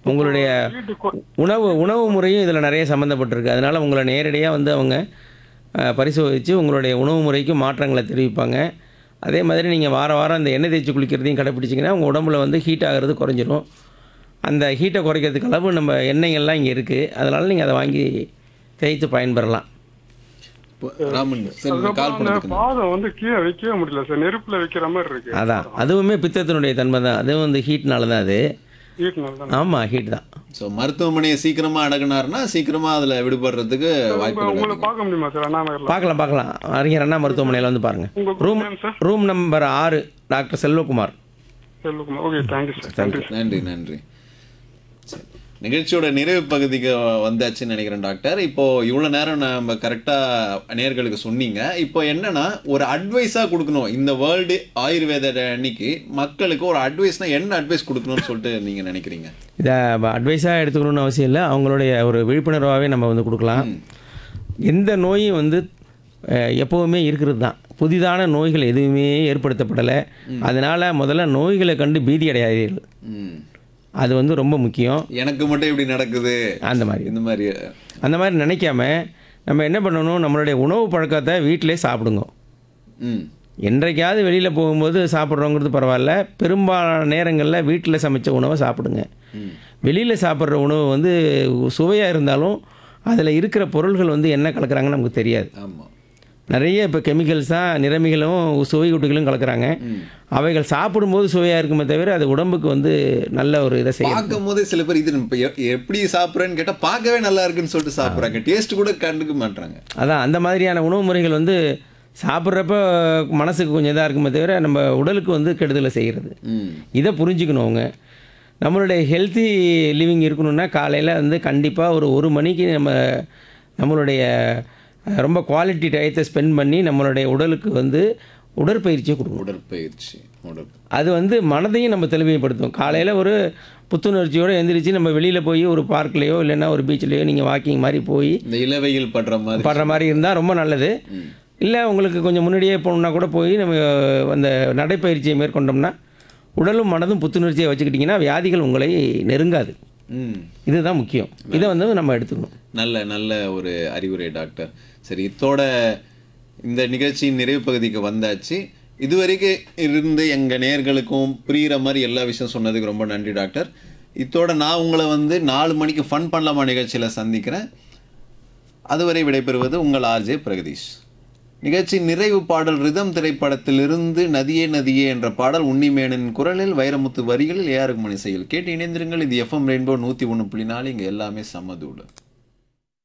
உங்களுடைய வீட்டு கொ- உணவு உணவு முறையும் இதில் நிறைய சம்மந்தப்பட்டிருக்கு அதனால் உங்களை நேரடியாக வந்து அவங்க அஹ், பரிசோதித்து உங்களுடைய உணவு முறைக்கு மாற்றங்களை தெரிவிப்பாங்க அதே மாதிரி நீங்கள் வார வாரம் அந்த எண்ணெய் தேய்ச்சி குளிக்கிறதையும் கடைப்பிடிச்சிங்கன்னா உங்கள் உடம்புல வந்து ஹீட் ஆகிறது குறைஞ்சிரும் அந்த ஹீட்டை குறைக்கிறதுக்கு அளவு நம்ம எண்ணெய்கள்லாம் இங்கே இருக்குது அதனால் நீங்கள் அதை வாங்கி தேய்த்து பயன்பெறலாம் இப்போ ராமன் சார் நீங்க கால் அதுக்கப்புறம் அந்த பண்ணதுக்கு பாதம் வந்து கீழே வைக்கவே முடியல சார் நெருப்புல வைக்கிற மாதிரி இருக்கு அதான் அதுவுமே பித்தத்தினுடைய தன்மை தான் அதுவும் வந்து ஹீட்னால தான் அது வீட்டுனால தான் ஆமாம் ஹீட் தான் ஸோ மருத்துவமனையை சீக்கிரமா அடக்குனாருன்னா சீக்கிரமா அதுல விடுபடுறதுக்கு வாய்ப்புகள் உங்களை அதிகம். பார்க்க முடியுமா சார் அண்ணா நகர்ல பார்க்கலாம் பார்க்கலாம் அறிஞர் அண்ணா மருத்துவமனையில் வந்து பாருங்கள் உங்க room name sir room number ஆறு doctor Selvakumar Selvakumar okay thank you sir thank you sir நன்றி நன்றி சரி நிகழ்ச்சியோட நிறைவு பகுதிக்கு வந்தாச்சுன்னு நினைக்கிறேன் டாக்டர் இப்போ இவ்வளவு நேரம் நம்ம கரெக்டா நேர்களுக்கு சொன்னீங்க இப்போ என்னன்னா ஒரு அட்வைஸா கொடுக்கணும் இந்த வேர்ல்டு ஆயுர்வேத அன்னைக்கு மக்களுக்கு ஒரு அட்வைஸ்னா என்ன அட்வைஸ் கொடுக்கணும்னு சொல்லிட்டு நீங்க நினைக்கிறீங்க இதை அட்வைஸாக எடுத்துக்கணும்னு அவசியம் இல்லை அவங்களுடைய ஒரு விழிப்புணர்வாகவே நம்ம வந்து கொடுக்கலாம் எந்த நோயும் வந்து அஹ், எப்போவுமே இருக்கிறது தான் புதிதான நோய்கள் எதுவுமே ஏற்படுத்தப்படலை அதனால் முதல்ல நோய்களை கண்டு பீதி அடையாதீர்கள் ம். அது வந்து ரொம்ப முக்கியம் எனக்கு மட்டும் இப்படி நடக்குது அந்த மாதிரி இந்த மாதிரி அந்த மாதிரி நினைக்காம நம்ம என்ன பண்ணணும் நம்மளுடைய உணவு பழக்கத்தை வீட்டிலே சாப்பிடுங்க ம் என்றைக்காவது வெளியில் போகும்போது சாப்பிட்றோங்கிறது பரவாயில்ல பெரும்பாலான நேரங்களில் வீட்டில் சமைச்ச உணவை சாப்பிடுங்க ம். வெளியில் சாப்பிட்ற உணவு வந்து சுவையாக இருந்தாலும் அதில் இருக்கிற பொருள்கள் வந்து என்ன கலக்குறாங்கன்னு நமக்கு தெரியாது ஆமா நிறைய இப்போ கெமிக்கல்ஸ் தான் நிறமிகளும் சுவையூட்டிகளும் கலக்குறாங்க அவைகள் சாப்பிடும்போது சுவையாக இருக்குமே தவிர அது உடம்புக்கு வந்து நல்ல ஒரு இதை செய்யும் பார்க்கும் போதே சில பேர் இது இப்ப எ- எப்படி சாப்பிட்றேன்னு கேட்டா பார்க்கவே நல்லா இருக்குன்னு சொல்லிட்டு சாப்பிட்றாங்க டேஸ்ட் கூட கண்டுக்க மாட்டாங்க அதான் அந்த மாதிரியான உணவு முறைகள் வந்து சாப்பிட்றப்ப மனசுக்கு கொஞ்சம் இதாக இருக்குமே தவிர நம்ம உடலுக்கு வந்து கெடுதலை செய்கிறது ம் இதை புரிஞ்சுக்கணும் அவங்க நம்மளுடைய ஹெல்த்தி லிவிங் இருக்கணும்னா காலையில் வந்து கண்டிப்பாக ஒரு ஒரு மணிக்கு நம்ம நம்மளுடைய அஹ், ரொம்ப குவாலிட்டி டயத்தை ஸ்பெண்ட் பண்ணி நம்மளுடைய உடலுக்கு வந்து உடற்பயிற்சியை கொடுக்கணும் உடற்பயிற்சி உடற் அது வந்து மனதையும் நம்ம தெளிமைப்படுத்தும் காலையில் ஒரு புத்துணர்ச்சியோடு எந்திரிச்சு நம்ம வெளியில் போய் ஒரு பார்க்லேயோ இல்லைன்னா ஒரு பீச்லேயோ நீங்கள் வாக்கிங் மாதிரி போய் இந்த இளவையில் படுற மாதிரி படுற மாதிரி இருந்தால் ரொம்ப நல்லது இல்லை உங்களுக்கு கொஞ்சம் முன்னாடியே போகணுன்னா கூட போய் நம்ம அந்த நடைப்பயிற்சியை மேற்கொண்டோம்னா உடலும் மனதும் புத்துணர்ச்சியை வச்சுக்கிட்டிங்கன்னா வியாதிகள் உங்களை நெருங்காது ம் இதுதான் முக்கியம் இதை வந்து நம்ம எடுத்துக்கணும் நல்ல நல்ல ஒரு அறிவுரை டாக்டர் சரி இத்தோட இந்த நிகழ்ச்சியின் நிறைவு பகுதிக்கு வந்தாச்சு இதுவரைக்கும் இருந்து எங்க நேர்களுக்கும் புரிகிற மாதிரி எல்லா விஷயம் சொன்னதுக்கு ரொம்ப நன்றி டாக்டர் இத்தோட நான் உங்களை வந்து நாலு மணிக்கு ஃபன் பண்ணலாமா நிகழ்ச்சியில சந்திக்கிறேன் அதுவரை விடைபெறுவது உங்கள் ஆர்ஜே பிரகதீஷ் நிகழ்ச்சி நிறைவு பாடல் ரிதம் திரைப்படத்திலிருந்து நதியே நதியே என்ற பாடல் உன்னிமேனன் குரலில் வைரமுத்து வரிகளில் ஏஆர் மணி செயல் கேட்டு இணைந்திருங்கள் இது எஃப்எம் ரெயின்போ நூற்றி ஒன்று புள்ளி நாலு இங்கே எல்லாமே சமதூடு